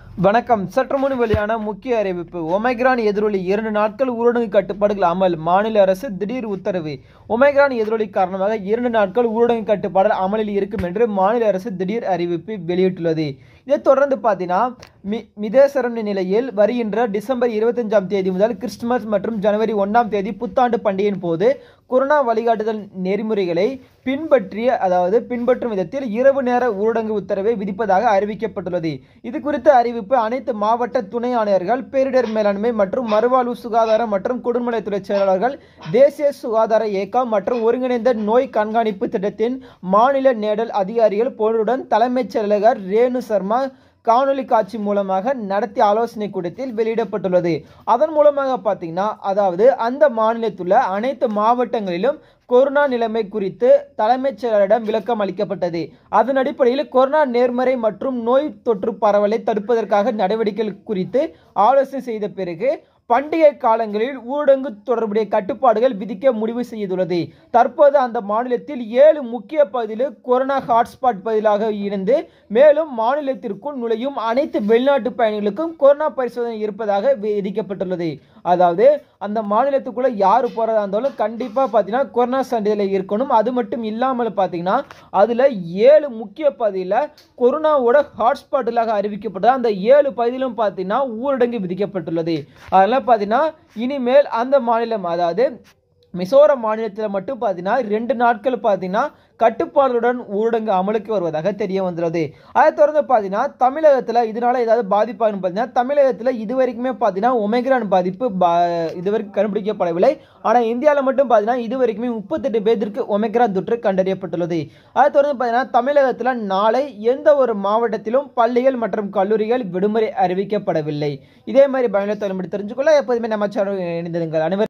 வணக்கம் சற்று முன் வெளியான முக்கிய அறிவிப்பு ஒமைக்ரான் எதிரொலி இரண்டு நாட்கள் ஊரடங்கு கட்டுப்பாடுகள் அமல் மாநில அரசு திடீர் உத்தரவு ஒமைக்ரான் எதிரொலி காரணமாக இரண்டு நாட்கள் ஊரடங்கு கட்டுப்பாடுகள் அமலில் இருக்கும் என்று மாநில அரசு திடீர் அறிவிப்பு வெளியிட்டுள்ளது இதைத் தொடர்ந்து பார்த்தீங்கன்னா மி மிதேசரன் நிலையில் வருகின்ற டிசம்பர் இருபத்தஞ்சாம் தேதி முதல் கிறிஸ்துமஸ் மற்றும் ஜனவரி ஒன்றாம் தேதி புத்தாண்டு பண்டிகையின் போது கொரோனா வழிகாட்டுதல் நெறிமுறைகளை பின்பற்றிய அதாவது பின்பற்றும் விதத்தில் இரவு நேர ஊரடங்கு உத்தரவை விதிப்பதாக அறிவிக்கப்பட்டுள்ளது இது குறித்த அறிவிப்பு அனைத்து மாவட்ட துணை ஆணையர்கள் பேரிடர் மேலாண்மை மற்றும் மறுவாழ்வு சுகாதாரம் மற்றும் குடும்பநலத்துறை செயலாளர்கள் தேசிய சுகாதார இயக்கம் மற்றும் ஒருங்கிணைந்த நோய் கண்காணிப்பு திட்டத்தின் மாநில நேடல் அதிகாரிகள் போன்றுடன் தலைமைச் செயலகர் ரேணு சர்மா காணொலி காட்சி மூலமாக நடத்திய ஆலோசனை கூட்டத்தில் வெளியிடப்பட்டுள்ளது அதன் மூலமாக பார்த்தீங்கன்னா அதாவது அந்த மாநிலத்துள்ள அனைத்து மாவட்டங்களிலும் கொரோனா நிலைமை குறித்து தலைமைச் செயலரிடம் விளக்கம் அளிக்கப்பட்டது அதன் அடிப்படையில் கொரோனா நேர்மறை மற்றும் நோய் தொற்று பரவலை தடுப்பதற்காக நடவடிக்கைகள் குறித்து ஆலோசனை செய்த பிறகு பண்டிகை காலங்களில் ஊரடங்கு தொடர்புடைய கட்டுப்பாடுகள் விதிக்க முடிவு செய்துள்ளது தற்போது அந்த மாநிலத்தில் ஏழு முக்கிய பகுதியில் கொரோனா ஹாட்ஸ்பாட் பகுதியாக இருந்து மேலும் மாநிலத்திற்குள் நுழையும் அனைத்து வெளிநாட்டு பயணிகளுக்கும் கொரோனா பரிசோதனை இருப்பதாக விதிக்கப்பட்டுள்ளது அதாவது அந்த மாநிலத்துக்குள்ள யார் போறதா இருந்தாலும் கண்டிப்பாக பார்த்தீங்கன்னா கொரோனா சான்றிதழ் இருக்கணும் அது மட்டும் இல்லாமல் பார்த்தீங்கன்னா அதில் ஏழு முக்கிய பகுதியில் கொரோனாவோட ஹாட்ஸ்பாட்டிலாக அறிவிக்கப்பட்டது அந்த ஏழு பகுதியிலும் பார்த்தீங்கன்னா ஊரடங்கு விதிக்கப்பட்டுள்ளது அதனால் பார்த்தீங்கன்னா இனிமேல் அந்த மாநிலம் அதாவது மிசோரம் மாநிலத்தில் மட்டும் பார்த்தீங்கன்னா ரெண்டு நாட்கள் பார்த்தீங்கன்னா கட்டுப்பாடுடன் ஊரடங்கு அமலுக்கு வருவதாக தெரிய வந்துள்ளது அதை தொடர்ந்து பார்த்தீங்கன்னா தமிழகத்தில் இதனால ஏதாவது பாதிப்பாகுன்னு பார்த்தீங்கன்னா தமிழகத்தில் இது வரைக்குமே பார்த்தீங்கன்னா ஒமைக்ரான் பாதிப்பு பா இதுவரைக்கும் கண்டுபிடிக்கப்படவில்லை ஆனால் இந்தியாவில் மட்டும் பார்த்தீங்கன்னா இது வரைக்குமே முப்பத்தெட்டு பேருக்கு ஒமைக்ரான் தொற்று கண்டறியப்பட்டுள்ளது அதை தொடர்ந்து பார்த்தீங்கன்னா தமிழகத்தில் நாளை எந்த ஒரு மாவட்டத்திலும் பள்ளிகள் மற்றும் கல்லூரிகள் விடுமுறை அறிவிக்கப்படவில்லை இதே மாதிரி பயனுள்ள தலைமுறை தெரிஞ்சுக்கொள்ள எப்போதுமே நம்ம சேனல் இணைந்திருங்கள் அனைவரும்